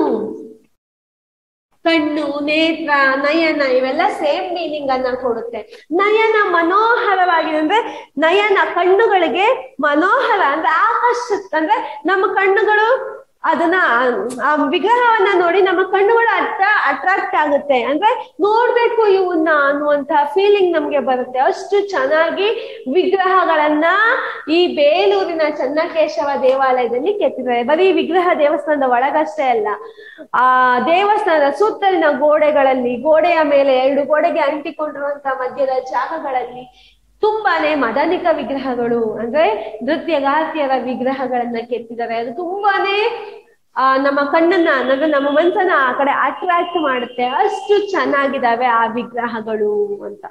ಕಣ್ಣು ನೇತ್ರ ನಯನ ಇವೆಲ್ಲ ಸೇಮ್ ಮೀನಿಂಗ್ ಅನ್ನ ಕೊಡುತ್ತೆ ನಯನ ಮನೋಹರವಾಗಿದೆ ಅಂದ್ರೆ ನಯನ ಕಣ್ಣುಗಳಿಗೆ ಮನೋಹರ ಅಂದ್ರೆ ಆಕರ್ಷ ಅಂದ್ರೆ ನಮ್ಮ ಕಣ್ಣುಗಳು ಅದನ್ನ ಆ ವಿಗ್ರಹವನ್ನ ನೋಡಿ ನಮ್ಮ ಕಣ್ಣುಗಳು ಅರ್ಥ ಅಟ್ರಾಕ್ಟ್ ಆಗುತ್ತೆ ಅಂದ್ರೆ ನೋಡ್ಬೇಕು ಇವನ್ನ ಅನ್ನುವಂತ ಫೀಲಿಂಗ್ ನಮ್ಗೆ ಬರುತ್ತೆ ಅಷ್ಟು ಚೆನ್ನಾಗಿ ವಿಗ್ರಹಗಳನ್ನ ಈ ಬೇಲೂರಿನ ಚನ್ನಕೇಶವ ದೇವಾಲಯದಲ್ಲಿ ಕೆತ್ತಿದ್ದಾರೆ ಬರೀ ವಿಗ್ರಹ ದೇವಸ್ಥಾನದ ಒಳಗಷ್ಟೇ ಅಲ್ಲ ಆ ದೇವಸ್ಥಾನದ ಸುತ್ತಲಿನ ಗೋಡೆಗಳಲ್ಲಿ ಗೋಡೆಯ ಮೇಲೆ ಎರಡು ಗೋಡೆಗೆ ಅಂಟಿಕೊಂಡಿರುವಂತ ಮಧ್ಯದ ಜಾಗಗಳಲ್ಲಿ ತುಂಬಾನೇ ಮದನಿಕ ವಿಗ್ರಹಗಳು ಅಂದ್ರೆ ನೃತ್ಯಗಾರ್ತಿಯರ ವಿಗ್ರಹಗಳನ್ನ ಕೆತ್ತಿದ್ದಾರೆ ಅದು ತುಂಬಾನೇ ಆ ನಮ್ಮ ಕಣ್ಣನ್ನ ಅಂದ್ರೆ ನಮ್ಮ ಮನ್ಸನ್ನ ಆ ಕಡೆ ಅಟ್ರಾಕ್ಟ್ ಮಾಡುತ್ತೆ ಅಷ್ಟು ಚೆನ್ನಾಗಿದಾವೆ ಆ ವಿಗ್ರಹಗಳು ಅಂತ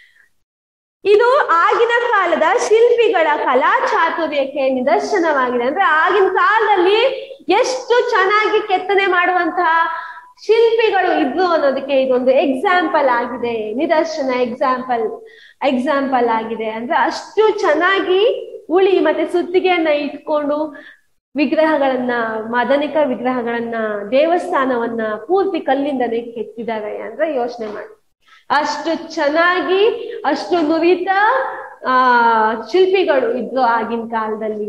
ಇದು ಆಗಿನ ಕಾಲದ ಶಿಲ್ಪಿಗಳ ಕಲಾ ಚಾತುರ್ಯಕ್ಕೆ ನಿದರ್ಶನವಾಗಿದೆ ಅಂದ್ರೆ ಆಗಿನ ಕಾಲದಲ್ಲಿ ಎಷ್ಟು ಚೆನ್ನಾಗಿ ಕೆತ್ತನೆ ಮಾಡುವಂತಹ ಶಿಲ್ಪಿಗಳು ಇದ್ರು ಅನ್ನೋದಕ್ಕೆ ಇದೊಂದು ಎಕ್ಸಾಂಪಲ್ ಆಗಿದೆ ನಿದರ್ಶನ ಎಕ್ಸಾಂಪಲ್ ಎಕ್ಸಾಂಪಲ್ ಆಗಿದೆ ಅಂದ್ರೆ ಅಷ್ಟು ಚೆನ್ನಾಗಿ ಉಳಿ ಮತ್ತೆ ಸುತ್ತಿಗೆಯನ್ನ ಇಟ್ಕೊಂಡು ವಿಗ್ರಹಗಳನ್ನ ಮದನಿಕ ವಿಗ್ರಹಗಳನ್ನ ದೇವಸ್ಥಾನವನ್ನ ಪೂರ್ತಿ ಕಲ್ಲಿಂದನೇ ಕೆತ್ತಿದ್ದಾರೆ ಅಂದ್ರೆ ಯೋಚನೆ ಮಾಡಿ ಅಷ್ಟು ಚೆನ್ನಾಗಿ ಅಷ್ಟು ನುರಿತ ಆ ಶಿಲ್ಪಿಗಳು ಇದ್ರು ಆಗಿನ ಕಾಲದಲ್ಲಿ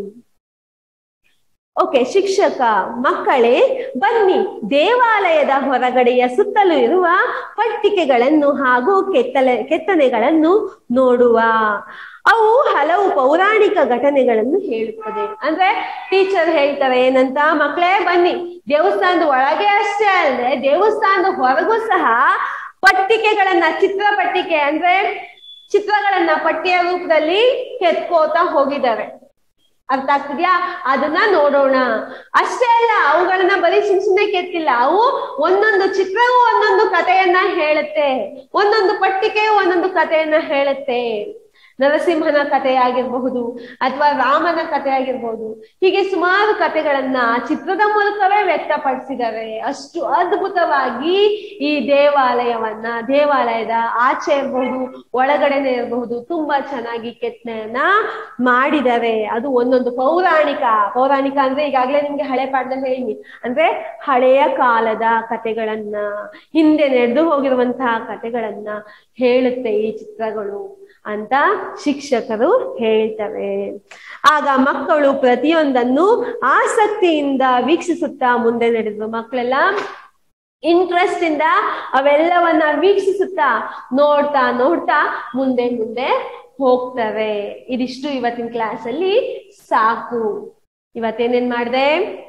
ಓಕೆ ಶಿಕ್ಷಕ ಮಕ್ಕಳೇ ಬನ್ನಿ ದೇವಾಲಯದ ಹೊರಗಡೆಯ ಸುತ್ತಲೂ ಇರುವ ಪಟ್ಟಿಕೆಗಳನ್ನು ಹಾಗೂ ಕೆತ್ತಲೆ ಕೆತ್ತನೆಗಳನ್ನು ನೋಡುವ ಅವು ಹಲವು ಪೌರಾಣಿಕ ಘಟನೆಗಳನ್ನು ಹೇಳುತ್ತದೆ ಅಂದ್ರೆ ಟೀಚರ್ ಹೇಳ್ತಾರೆ ಏನಂತ ಮಕ್ಕಳೇ ಬನ್ನಿ ದೇವಸ್ಥಾನದ ಒಳಗೆ ಅಷ್ಟೇ ಅಲ್ಲದೆ ದೇವಸ್ಥಾನದ ಹೊರಗೂ ಸಹ ಪಟ್ಟಿಕೆಗಳನ್ನ ಚಿತ್ರ ಪಟ್ಟಿಕೆ ಅಂದ್ರೆ ಚಿತ್ರಗಳನ್ನ ಪಟ್ಟಿಯ ರೂಪದಲ್ಲಿ ಕೆತ್ಕೋತಾ ಹೋಗಿದ್ದಾರೆ ಅರ್ಥ ಆಗ್ತಿದ್ಯಾ ಅದನ್ನ ನೋಡೋಣ ಅಷ್ಟೇ ಅಲ್ಲ ಅವುಗಳನ್ನ ಬರೀ ಸುಮ್ ಸುಮ್ನೆ ಕೆತ್ತಿಲ್ಲ ಅವು ಒಂದೊಂದು ಚಿತ್ರವೂ ಒಂದೊಂದು ಕಥೆಯನ್ನ ಹೇಳುತ್ತೆ ಒಂದೊಂದು ಪಟ್ಟಿಕೆಯು ಒಂದೊಂದು ಕಥೆಯನ್ನ ಹೇಳುತ್ತೆ ನರಸಿಂಹನ ಕಥೆ ಆಗಿರಬಹುದು ಅಥವಾ ರಾಮನ ಕಥೆ ಆಗಿರ್ಬಹುದು ಹೀಗೆ ಸುಮಾರು ಕಥೆಗಳನ್ನ ಚಿತ್ರದ ಮೂಲಕವೇ ವ್ಯಕ್ತಪಡಿಸಿದ್ದಾರೆ ಅಷ್ಟು ಅದ್ಭುತವಾಗಿ ಈ ದೇವಾಲಯವನ್ನ ದೇವಾಲಯದ ಆಚೆ ಇರಬಹುದು ಒಳಗಡೆನೆ ಇರಬಹುದು ತುಂಬಾ ಚೆನ್ನಾಗಿ ಕೆತ್ತನೆಯನ್ನ ಮಾಡಿದ್ದಾರೆ ಅದು ಒಂದೊಂದು ಪೌರಾಣಿಕ ಪೌರಾಣಿಕ ಅಂದ್ರೆ ಈಗಾಗಲೇ ನಿಮ್ಗೆ ಹಳೆ ಪಾಠದಲ್ಲಿ ಹೇಳಿ ಅಂದ್ರೆ ಹಳೆಯ ಕಾಲದ ಕಥೆಗಳನ್ನ ಹಿಂದೆ ನಡೆದು ಹೋಗಿರುವಂತಹ ಕಥೆಗಳನ್ನ ಹೇಳುತ್ತೆ ಈ ಚಿತ್ರಗಳು ಅಂತ ಶಿಕ್ಷಕರು ಹೇಳ್ತಾರೆ ಆಗ ಮಕ್ಕಳು ಪ್ರತಿಯೊಂದನ್ನು ಆಸಕ್ತಿಯಿಂದ ವೀಕ್ಷಿಸುತ್ತಾ ಮುಂದೆ ನಡೆದ್ರು ಮಕ್ಕಳೆಲ್ಲ ಇಂಟ್ರೆಸ್ಟ್ ಇಂದ ಅವೆಲ್ಲವನ್ನ ವೀಕ್ಷಿಸುತ್ತಾ ನೋಡ್ತಾ ನೋಡ್ತಾ ಮುಂದೆ ಮುಂದೆ ಹೋಗ್ತವೆ ಇದಿಷ್ಟು ಇವತ್ತಿನ ಕ್ಲಾಸ್ ಅಲ್ಲಿ ಸಾಕು ಇವತ್ತೇನೇನ್ ಮಾಡ್ದೆ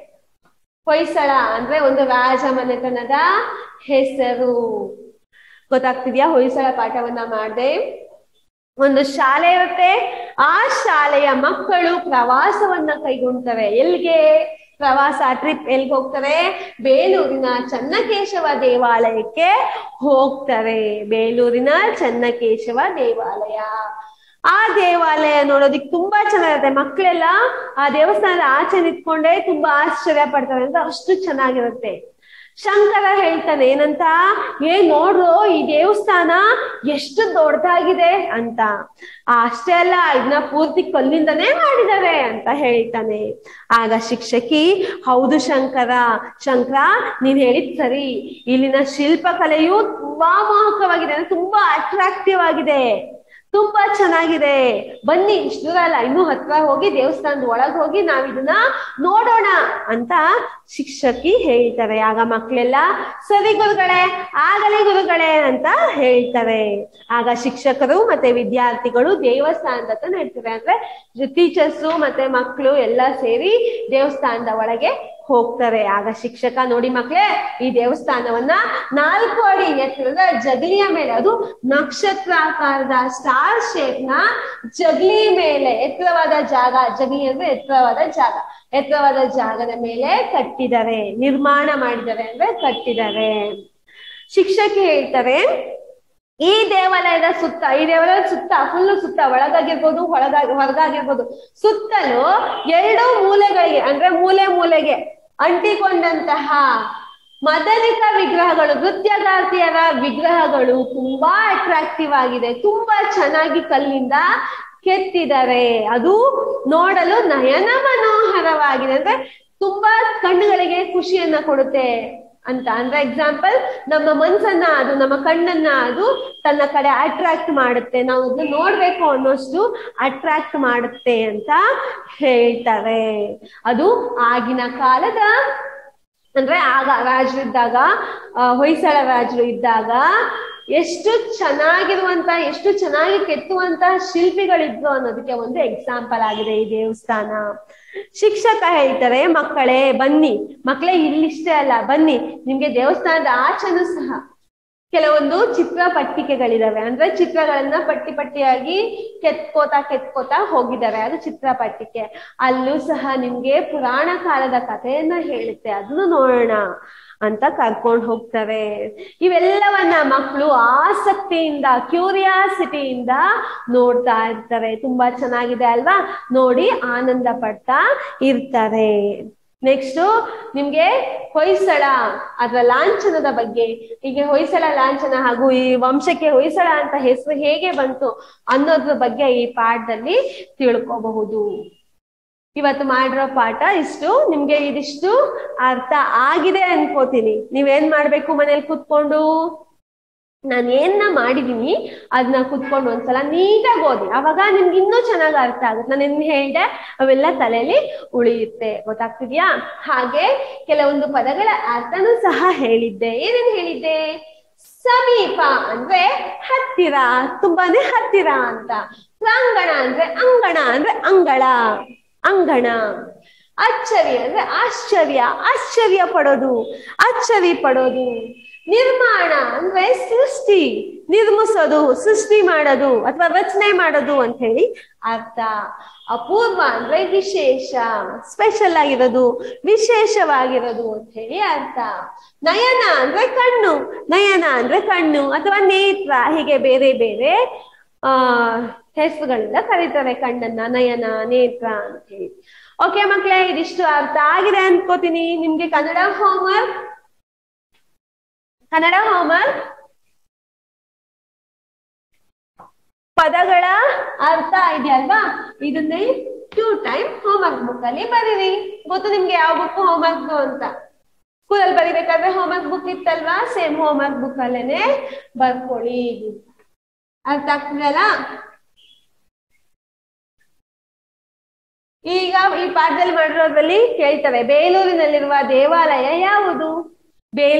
ಹೊಯ್ಸಳ ಅಂದ್ರೆ ಒಂದು ರಾಜಮನೆತನದ ಹೆಸರು ಗೊತ್ತಾಗ್ತಿದ್ಯಾ ಹೊಯ್ಸಳ ಪಾಠವನ್ನ ಮಾಡ್ದೆ ಒಂದು ಶಾಲೆ ಇರುತ್ತೆ ಆ ಶಾಲೆಯ ಮಕ್ಕಳು ಪ್ರವಾಸವನ್ನ ಕೈಗೊಳ್ತವೆ ಎಲ್ಲಿಗೆ ಪ್ರವಾಸ ಟ್ರಿಪ್ ಎಲ್ಗೆ ಹೋಗ್ತಾರೆ ಬೇಲೂರಿನ ಚನ್ನಕೇಶವ ದೇವಾಲಯಕ್ಕೆ ಹೋಗ್ತಾರೆ ಬೇಲೂರಿನ ಚನ್ನಕೇಶವ ದೇವಾಲಯ ಆ ದೇವಾಲಯ ನೋಡೋದಿಕ್ ತುಂಬಾ ಚೆನ್ನಾಗಿರುತ್ತೆ ಮಕ್ಕಳೆಲ್ಲ ಆ ದೇವಸ್ಥಾನದ ಆಚೆ ನಿಂತ್ಕೊಂಡೇ ತುಂಬಾ ಆಶ್ಚರ್ಯ ಪಡ್ತಾರೆ ಅಂತ ಅಷ್ಟು ಚೆನ್ನಾಗಿರುತ್ತೆ ಶಂಕರ ಹೇಳ್ತಾನೆ ಏನಂತ ಏ ನೋಡ್ರು ಈ ದೇವಸ್ಥಾನ ಎಷ್ಟು ದೊಡ್ಡದಾಗಿದೆ ಅಂತ ಅಷ್ಟೇ ಅಲ್ಲ ಇದನ್ನ ಪೂರ್ತಿ ಕಲ್ಲಿಂದನೇ ಮಾಡಿದ್ದಾರೆ ಅಂತ ಹೇಳ್ತಾನೆ ಆಗ ಶಿಕ್ಷಕಿ ಹೌದು ಶಂಕರ ಶಂಕರ ನೀನ್ ಹೇಳಿದ್ ಸರಿ ಇಲ್ಲಿನ ಶಿಲ್ಪಕಲೆಯು ತುಂಬಾ ಮೋಹಕವಾಗಿದೆ ಅಂದ್ರೆ ತುಂಬಾ ಅಟ್ರಾಕ್ಟಿವ್ ಆಗಿದೆ ತುಂಬಾ ಚೆನ್ನಾಗಿದೆ ಬನ್ನಿ ಇಷ್ಟು ದೂರ ಅಲ್ಲ ಇನ್ನೂ ಹತ್ರ ಹೋಗಿ ದೇವಸ್ಥಾನದ ಒಳಗ್ ಹೋಗಿ ನಾವ್ ಇದನ್ನ ನೋಡೋಣ ಅಂತ ಶಿಕ್ಷಕಿ ಹೇಳ್ತಾರೆ ಆಗ ಮಕ್ಳೆಲ್ಲ ಸರಿ ಗುರುಗಳೇ ಆಗಲಿ ಗುರುಗಳೇ ಅಂತ ಹೇಳ್ತಾರೆ ಆಗ ಶಿಕ್ಷಕರು ಮತ್ತೆ ವಿದ್ಯಾರ್ಥಿಗಳು ದೇವಸ್ಥಾನದ ಹತ್ರ ನಡ್ತಾರೆ ಅಂದ್ರೆ ಟೀಚರ್ಸು ಮತ್ತೆ ಮಕ್ಕಳು ಎಲ್ಲ ಸೇರಿ ದೇವಸ್ಥಾನದ ಒಳಗೆ ಹೋಗ್ತಾರೆ ಆಗ ಶಿಕ್ಷಕ ನೋಡಿ ಮಕ್ಳೇ ಈ ದೇವಸ್ಥಾನವನ್ನ ನಾಲ್ಕು ಅಡಿ ಎತ್ತರದ ಜಗಲಿಯ ಮೇಲೆ ಅದು ನಕ್ಷತ್ರಾಕಾರದ ಸ್ಟಾರ್ ಶೇಪ್ ನ ಜಗಲಿ ಮೇಲೆ ಎತ್ತರವಾದ ಜಾಗ ಜಗಲಿ ಅಂದ್ರೆ ಎತ್ತರವಾದ ಜಾಗ ಎತ್ತರವಾದ ಜಾಗದ ಮೇಲೆ ಕಟ್ಟಿದ್ದಾರೆ ನಿರ್ಮಾಣ ಮಾಡಿದ್ದಾರೆ ಅಂದ್ರೆ ಕಟ್ಟಿದ್ದಾರೆ ಶಿಕ್ಷಕಿ ಹೇಳ್ತಾರೆ ಈ ದೇವಾಲಯದ ಸುತ್ತ ಈ ದೇವಾಲಯದ ಸುತ್ತ ಫುಲ್ ಸುತ್ತ ಒಳಗಾಗಿರ್ಬೋದು ಹೊಳಗಾಗಿ ಹೊರಗಾಗಿರ್ಬೋದು ಸುತ್ತಲೂ ಎರಡು ಮೂಲೆಗಳಿಗೆ ಅಂದ್ರೆ ಮೂಲೆ ಮೂಲೆಗೆ ಅಂಟಿಕೊಂಡಂತಹ ಮದನಿಕ ವಿಗ್ರಹಗಳು ನೃತ್ಯಗಾರ್ತಿಯರ ವಿಗ್ರಹಗಳು ತುಂಬಾ ಅಟ್ರಾಕ್ಟಿವ್ ಆಗಿದೆ ತುಂಬಾ ಚೆನ್ನಾಗಿ ಕಲ್ಲಿಂದ ಕೆತ್ತಿದ್ದಾರೆ ಅದು ನೋಡಲು ನಯನ ಮನೋಹರವಾಗಿದೆ ಅಂದ್ರೆ ತುಂಬಾ ಕಣ್ಣುಗಳಿಗೆ ಖುಷಿಯನ್ನ ಕೊಡುತ್ತೆ ಅಂತ ಅಂದ್ರೆ ಎಕ್ಸಾಂಪಲ್ ನಮ್ಮ ಮನ್ಸನ್ನ ಅದು ನಮ್ಮ ಕಣ್ಣನ್ನ ಅದು ತನ್ನ ಕಡೆ ಅಟ್ರಾಕ್ಟ್ ಮಾಡುತ್ತೆ ನಾವು ಅದನ್ನ ನೋಡ್ಬೇಕು ಅನ್ನೋಷ್ಟು ಅಟ್ರಾಕ್ಟ್ ಮಾಡುತ್ತೆ ಅಂತ ಹೇಳ್ತಾರೆ ಅದು ಆಗಿನ ಕಾಲದ ಅಂದ್ರೆ ಆಗ ರಾಜರು ಇದ್ದಾಗ ಹೊಯ್ಸಳ ರಾಜರು ಇದ್ದಾಗ ಎಷ್ಟು ಚೆನ್ನಾಗಿರುವಂತ ಎಷ್ಟು ಚೆನ್ನಾಗಿ ಕೆತ್ತುವಂತ ಶಿಲ್ಪಿಗಳಿದ್ರು ಅನ್ನೋದಕ್ಕೆ ಒಂದು ಎಕ್ಸಾಂಪಲ್ ಆಗಿದೆ ಈ ದೇವಸ್ಥಾನ ಶಿಕ್ಷಕ ಹೇಳ್ತಾರೆ ಮಕ್ಕಳೇ ಬನ್ನಿ ಮಕ್ಕಳೇ ಇಲ್ಲಿಷ್ಟೇ ಅಲ್ಲ ಬನ್ನಿ ನಿಮ್ಗೆ ದೇವಸ್ಥಾನದ ಆಚೆನೂ ಸಹ ಕೆಲವೊಂದು ಚಿತ್ರ ಪಟ್ಟಿಕೆಗಳಿದಾವೆ ಅಂದ್ರೆ ಚಿತ್ರಗಳನ್ನ ಪಟ್ಟಿ ಪಟ್ಟಿಯಾಗಿ ಕೆತ್ಕೋತಾ ಕೆತ್ಕೋತಾ ಹೋಗಿದ್ದಾರೆ ಅದು ಚಿತ್ರ ಪಟ್ಟಿಕೆ ಅಲ್ಲೂ ಸಹ ನಿಮ್ಗೆ ಪುರಾಣ ಕಾಲದ ಕಥೆಯನ್ನ ಹೇಳುತ್ತೆ ಅದನ್ನು ನೋಡೋಣ ಅಂತ ಕರ್ಕೊಂಡು ಹೋಗ್ತಾರೆ ಇವೆಲ್ಲವನ್ನ ಮಕ್ಕಳು ಆಸಕ್ತಿಯಿಂದ ಕ್ಯೂರಿಯಾಸಿಟಿಯಿಂದ ನೋಡ್ತಾ ಇರ್ತಾರೆ ತುಂಬಾ ಚೆನ್ನಾಗಿದೆ ಅಲ್ವಾ ನೋಡಿ ಆನಂದ ಪಡ್ತಾ ಇರ್ತಾರೆ ನೆಕ್ಸ್ಟ್ ನಿಮ್ಗೆ ಹೊಯ್ಸಳ ಅದರ ಲಾಂಛನದ ಬಗ್ಗೆ ಈಗ ಹೊಯ್ಸಳ ಲಾಂಛನ ಹಾಗೂ ಈ ವಂಶಕ್ಕೆ ಹೊಯ್ಸಳ ಅಂತ ಹೆಸರು ಹೇಗೆ ಬಂತು ಅನ್ನೋದ್ರ ಬಗ್ಗೆ ಈ ಪಾಠದಲ್ಲಿ ತಿಳ್ಕೋಬಹುದು ಇವತ್ತು ಮಾಡಿರೋ ಪಾಠ ಇಷ್ಟು ನಿಮ್ಗೆ ಇದಿಷ್ಟು ಅರ್ಥ ಆಗಿದೆ ಅನ್ಕೋತೀನಿ ನೀವೇನ್ ಮಾಡ್ಬೇಕು ಮನೇಲಿ ಕುತ್ಕೊಂಡು ನಾನು ಏನ್ನ ಮಾಡಿದೀನಿ ಅದನ್ನ ಕುತ್ಕೊಂಡು ಒಂದ್ಸಲ ನೀಟಾಗಿ ಓದಿ ಅವಾಗ ನಿಮ್ಗೆ ಇನ್ನೂ ಚೆನ್ನಾಗಿ ಅರ್ಥ ಆಗುತ್ತೆ ನಾನು ಏನ್ ಹೇಳ್ದೆ ಅವೆಲ್ಲ ತಲೆಯಲ್ಲಿ ಉಳಿಯುತ್ತೆ ಗೊತ್ತಾಗ್ತಿದ್ಯಾ ಹಾಗೆ ಕೆಲವೊಂದು ಪದಗಳ ಅರ್ಥನೂ ಸಹ ಹೇಳಿದ್ದೆ ಏನೇನ್ ಹೇಳಿದ್ದೆ ಸಮೀಪ ಅಂದ್ರೆ ಹತ್ತಿರ ತುಂಬಾನೇ ಹತ್ತಿರ ಅಂತ ಪ್ರಾಂಗಣ ಅಂದ್ರೆ ಅಂಗಣ ಅಂದ್ರೆ ಅಂಗಳ ಅಂಗಣ ಅಚ್ಚರಿ ಅಂದ್ರೆ ಆಶ್ಚರ್ಯ ಆಶ್ಚರ್ಯ ಪಡೋದು ಅಚ್ಚರಿ ಪಡೋದು ನಿರ್ಮಾಣ ಅಂದ್ರೆ ಸೃಷ್ಟಿ ನಿರ್ಮಿಸೋದು ಸೃಷ್ಟಿ ಮಾಡೋದು ಅಥವಾ ರಚನೆ ಮಾಡೋದು ಅಂತ ಹೇಳಿ ಅರ್ಥ ಅಪೂರ್ವ ಅಂದ್ರೆ ವಿಶೇಷ ಸ್ಪೆಷಲ್ ಆಗಿರೋದು ವಿಶೇಷವಾಗಿರೋದು ಅಂತ ಹೇಳಿ ಅರ್ಥ ನಯನ ಅಂದ್ರೆ ಕಣ್ಣು ನಯನ ಅಂದ್ರೆ ಕಣ್ಣು ಅಥವಾ ನೇತ್ರ ಹೀಗೆ ಬೇರೆ ಬೇರೆ ಆ ಹೆಸರುಗಳಿಂದ ಕರೀತಾರೆ ಕಣ್ಣನ್ನ ನಯನ ನೇತ್ರ ಅಂತ ಹೇಳಿ ಓಕೆ ಮಕ್ಳೇ ಇದಿಷ್ಟು ಅರ್ಥ ಆಗಿದೆ ಅನ್ಕೋತೀನಿ ನಿಮ್ಗೆ ಕನ್ನಡ ಹೋಮ್ವರ್ಕ್ ಕನ್ನಡ ಹೋಮ್ವರ್ಕ್ ಪದಗಳ ಅರ್ಥ ಇದೆಯಲ್ವಾ ಇದನ್ನೇ ಟೂ ಟೈಮ್ ಹೋಮ್ವರ್ಕ್ ಬುಕ್ ಅಲ್ಲಿ ಬರೀರಿ ಗೊತ್ತು ನಿಮ್ಗೆ ಯಾವ ಬುಕ್ ಹೋಮ್ವರ್ಕ್ ಅಂತ ಸ್ಕೂಲಲ್ಲಿ ಬರಿಬೇಕಾದ್ರೆ ಹೋಮ್ವರ್ಕ್ ಬುಕ್ ಇತ್ತಲ್ವಾ ಸೇಮ್ ಹೋಮ್ವರ್ಕ್ ಬುಕ್ ಅಲ್ಲೇನೆ ಬರ್ಕೊಳ್ಳಿ ಅರ್ಥ ಆಗ್ತಿದೆಯಲ್ಲ ಈಗ ಈ ಪಾಠದಲ್ಲಿ ಮಾಡಿರೋದ್ರಲ್ಲಿ ಕೇಳ್ತವೆ ಬೇಲೂರಿನಲ್ಲಿರುವ ದೇವಾಲಯ ಯಾವುದು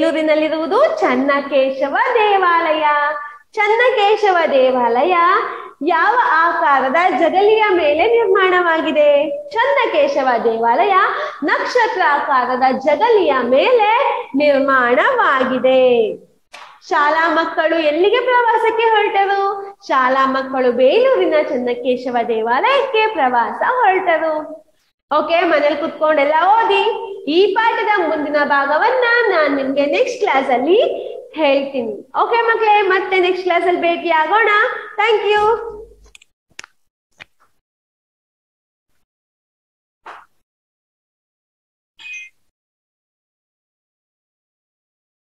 ಬೇಲೂರಿನಲ್ಲಿರುವುದು ಚನ್ನಕೇಶವ ದೇವಾಲಯ ಚನ್ನಕೇಶವ ದೇವಾಲಯ ಯಾವ ಆಕಾರದ ಜಗಲಿಯ ಮೇಲೆ ನಿರ್ಮಾಣವಾಗಿದೆ ಚನ್ನಕೇಶವ ದೇವಾಲಯ ನಕ್ಷತ್ರ ಆಕಾರದ ಜಗಲಿಯ ಮೇಲೆ ನಿರ್ಮಾಣವಾಗಿದೆ ಶಾಲಾ ಮಕ್ಕಳು ಎಲ್ಲಿಗೆ ಪ್ರವಾಸಕ್ಕೆ ಹೊರಟರು ಶಾಲಾ ಮಕ್ಕಳು ಬೇಲೂರಿನ ಚನ್ನಕೇಶವ ದೇವಾಲಯಕ್ಕೆ ಪ್ರವಾಸ ಹೊರಟರು ಓಕೆ ಮನೇಲಿ ಕುತ್ಕೊಂಡೆಲ್ಲ ಓದಿ ಈ ಪಾಠದ ಮುಂದಿನ ಭಾಗವನ್ನ ನಾನ್ ನಿಮ್ಗೆ ನೆಕ್ಸ್ಟ್ ಕ್ಲಾಸ್ ಅಲ್ಲಿ ಹೇಳ್ತೀನಿ ಓಕೆ ಮಕ್ಕಳೇ ಮತ್ತೆ ನೆಕ್ಸ್ಟ್ ಕ್ಲಾಸ್ ಅಲ್ಲಿ ಭೇಟಿ ಆಗೋಣ ಥ್ಯಾಂಕ್ ಯು